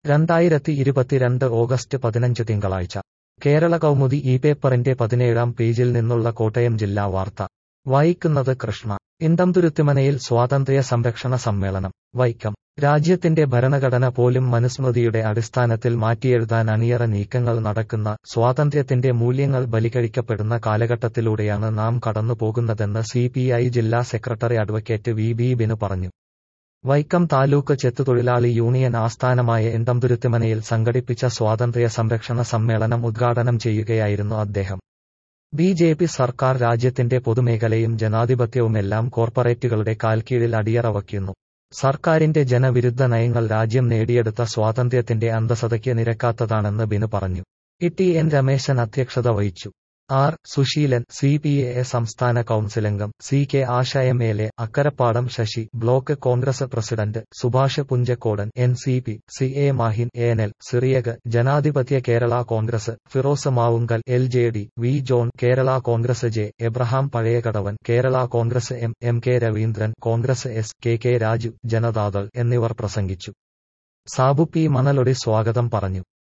രണ്ടായിരത്തി ഇരുപത്തിരണ്ട് ഓഗസ്റ്റ് പതിനഞ്ച് തിങ്കളാഴ്ച കേരള കൗമുദി ഈ പേപ്പറിന്റെ പതിനേഴാം പേജിൽ നിന്നുള്ള കോട്ടയം ജില്ലാ വാർത്ത വായിക്കുന്നത് കൃഷ്ണ ഇണ്ടംതുരുത്തിമനയിൽ സ്വാതന്ത്ര്യ സംരക്ഷണ സമ്മേളനം വൈക്കം രാജ്യത്തിന്റെ ഭരണഘടന പോലും മനുസ്മൃതിയുടെ അടിസ്ഥാനത്തിൽ മാറ്റിയെഴുതാൻ അണിയറ നീക്കങ്ങൾ നടക്കുന്ന സ്വാതന്ത്ര്യത്തിന്റെ മൂല്യങ്ങൾ ബലികഴിക്കപ്പെടുന്ന കാലഘട്ടത്തിലൂടെയാണ് നാം കടന്നുപോകുന്നതെന്ന് സിപിഐ ജില്ലാ secretary advocate V B Binu പറഞ്ഞു വൈക്കം താലൂക്ക് ചെത്തുതൊഴിലാളി യൂണിയൻ ആസ്ഥാനമായ എന്തംതുരുത്തിമനയിൽ സംഘടിപ്പിച്ച സ്വാതന്ത്ര്യ സംരക്ഷണ സമ്മേളനം ഉദ്ഘാടനം ചെയ്യുകയായിരുന്നു അദ്ദേഹം ബി ജെ പി സർക്കാർ രാജ്യത്തിന്റെ പൊതുമേഖലയും ജനാധിപത്യവുമെല്ലാം കോർപ്പറേറ്റുകളുടെ കാൽക്കീഴിൽ അടിയറവയ്ക്കുന്നു സർക്കാരിന്റെ ജനവിരുദ്ധ നയങ്ങൾ രാജ്യം നേടിയെടുത്ത സ്വാതന്ത്ര്യത്തിന്റെ അന്തസതയ്ക്ക് നിരക്കാത്തതാണെന്ന് ബിനു പറഞ്ഞു ഇ ടി എൻ രമേശൻ അധ്യക്ഷത വഹിച്ചു R Susheelan C P A സംസ്ഥാന കൌൺസിലംഗം C K Asha M L A Akkarappadam Sasi block Congress president Subhash Punchakkodan N C P C A Mahin A N L Cyriac ജനാധിപത്യ Kerala Congress Firoz Mavunkal L J D V John Kerala Congress J Abraham Pazhayakadavan Kerala Congress M M K Raveendran Congress S K K Raju Janata Dal എന്നിവർ പ്രസംഗിച്ചു Sabu P മണലൊടി സ്വാഗതം പറഞ്ഞു